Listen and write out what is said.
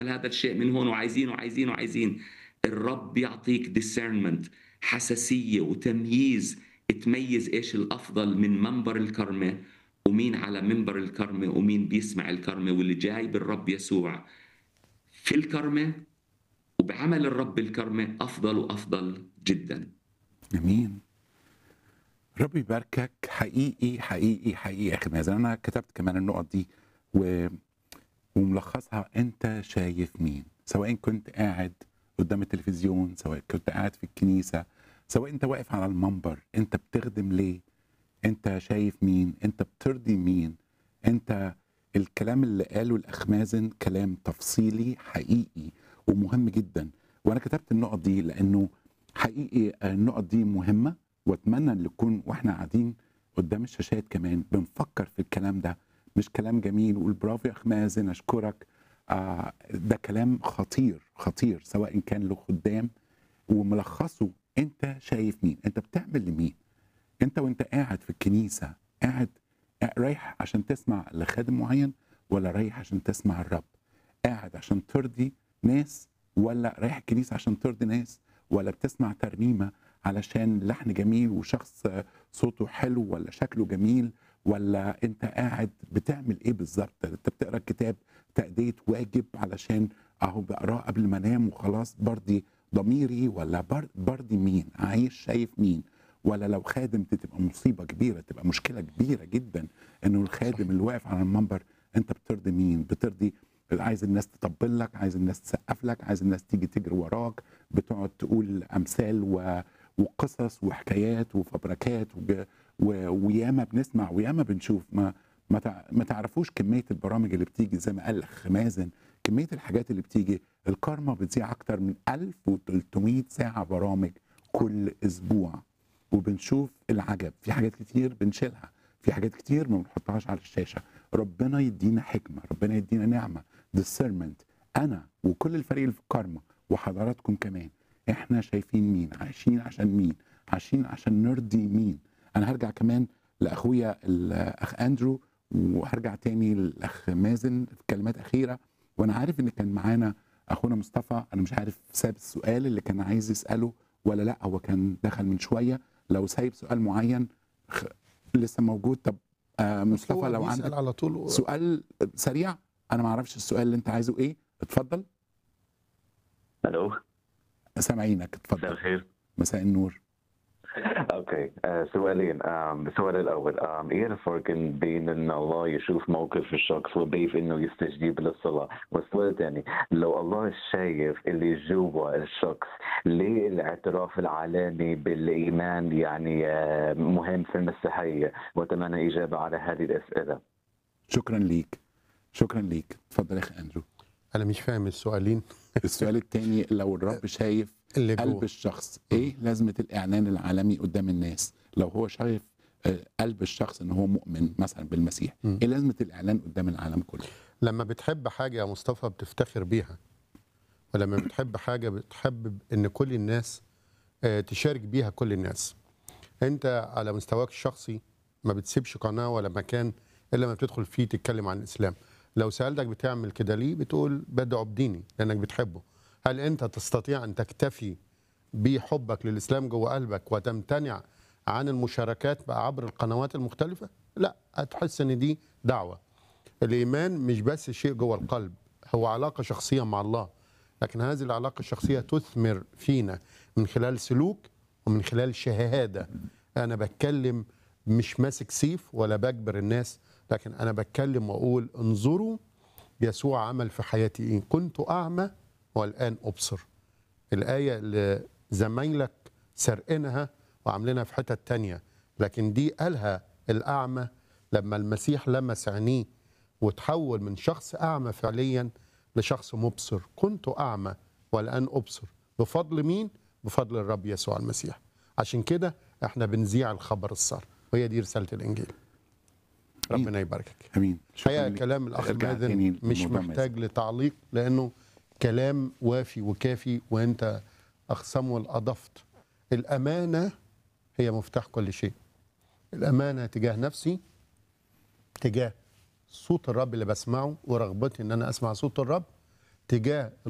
هذا الشيء من هون وعايزين وعايزين وعايزين الرب يعطيك discernment حساسية وتمييز تميز ايش الافضل من منبر الكرمة ومين على منبر الكرمة ومين بيسمع الكرمة واللي جاي بالرب يسوع في الكرمة وبعمل الرب الكرمة افضل وافضل جدا امين ربي يباركك حقيقي حقيقي حقيقي اخي مازن انا كتبت كمان النقط دي و... وملخصها انت شايف مين سواء كنت قاعد قدام التلفزيون سواء كنت قاعد في الكنيسه سواء انت واقف على المنبر انت بتخدم ليه انت شايف مين انت بترضي مين انت الكلام اللي قاله الاخ مازن كلام تفصيلي حقيقي ومهم جدا وانا كتبت النقط دي لانه حقيقي النقط دي مهمه واتمنى ان نكون واحنا قاعدين قدام الشاشات كمان بنفكر في الكلام ده مش كلام جميل وقول برافو يا اخ مازن اشكرك آه ده كلام خطير خطير سواء كان له خدام وملخصه انت شايف مين انت بتعمل لمين انت وانت قاعد في الكنيسه قاعد رايح عشان تسمع لخادم معين ولا رايح عشان تسمع الرب قاعد عشان ترضي ناس ولا رايح الكنيسه عشان ترضي ناس ولا بتسمع ترنيمه علشان لحن جميل وشخص صوته حلو ولا شكله جميل ولا انت قاعد بتعمل ايه بالظبط انت بتقرا الكتاب تأدية واجب علشان اهو بقراه قبل ما انام وخلاص برضي ضميري ولا بر- برضي مين عايش شايف مين ولا لو خادم دي تبقى مصيبه كبيره تبقى مشكله كبيره جدا انه الخادم اللي واقف على المنبر انت بترضي مين بترضي عايز الناس تطبل لك عايز الناس تسقف لك عايز الناس تيجي تجري وراك بتقعد تقول امثال و... وقصص وحكايات وفبركات وب... و... وياما بنسمع وياما بنشوف ما ما, تع... ما تعرفوش كميه البرامج اللي بتيجي زي ما قال الاخ مازن كميه الحاجات اللي بتيجي الكارما بتذيع اكتر من 1300 ساعه برامج كل اسبوع وبنشوف العجب في حاجات كتير بنشيلها في حاجات كتير ما بنحطهاش على الشاشه ربنا يدينا حكمه ربنا يدينا نعمه discernment انا وكل الفريق اللي في الكارما وحضراتكم كمان احنا شايفين مين عايشين عشان مين عايشين عشان نرضي مين انا هرجع كمان لاخويا الاخ اندرو وهرجع تاني للاخ مازن في كلمات اخيره وانا عارف ان كان معانا اخونا مصطفى انا مش عارف ساب السؤال اللي كان عايز يساله ولا لا هو كان دخل من شويه لو سايب سؤال معين خ... لسه موجود طب آه مصطفى هو لو بيسأل عندك على طول سؤال سريع انا ما اعرفش السؤال اللي انت عايزه ايه اتفضل الو سامعينك مساء اتفضل الخير مساء النور اوكي آه سؤالين آم، السؤال الاول آم، ايه الفرق بين ان الله يشوف موقف الشخص وكيف انه يستجيب للصلاه والسؤال الثاني لو الله شايف اللي جوا الشخص ليه الاعتراف العلاني بالايمان يعني آه، مهم في المسيحيه واتمنى اجابه على هذه الاسئله شكرا ليك شكرا ليك اتفضل يا اخي اندرو انا مش فاهم السؤالين السؤال الثاني لو الرب شايف اللي قلب جوه الشخص ايه لازمه الاعلان العالمي قدام الناس لو هو شايف آه، قلب الشخص ان هو مؤمن مثلا بالمسيح مم. ايه لازمه الاعلان قدام العالم كله لما بتحب حاجه يا مصطفى بتفتخر بيها ولما بتحب حاجه بتحب ان كل الناس آه، تشارك بيها كل الناس انت على مستواك الشخصي ما بتسيبش قناه ولا مكان الا لما بتدخل فيه تتكلم عن الاسلام لو سالتك بتعمل كده ليه بتقول بدعو بديني لانك بتحبه هل انت تستطيع ان تكتفي بحبك للاسلام جوه قلبك وتمتنع عن المشاركات بقى عبر القنوات المختلفه لا هتحس ان دي دعوه الايمان مش بس شيء جوه القلب هو علاقه شخصيه مع الله لكن هذه العلاقه الشخصيه تثمر فينا من خلال سلوك ومن خلال شهاده انا بتكلم مش ماسك سيف ولا بجبر الناس لكن انا بتكلم واقول انظروا يسوع عمل في حياتي ايه كنت اعمى والان ابصر الايه اللي زمايلك سرقينها وعاملينها في حتت تانية لكن دي قالها الاعمى لما المسيح لمس عينيه وتحول من شخص اعمى فعليا لشخص مبصر كنت اعمى والان ابصر بفضل مين بفضل الرب يسوع المسيح عشان كده احنا بنذيع الخبر السار وهي دي رساله الانجيل ربنا يباركك امين الحقيقه ليك. كلام الاخ ارجع مازن تاني مش للموضوع محتاج لتعليق لانه كلام وافي وكافي وانت اخ صمويل اضفت الامانه هي مفتاح كل شيء الامانه تجاه نفسي تجاه صوت الرب اللي بسمعه ورغبتي ان انا اسمع صوت الرب تجاه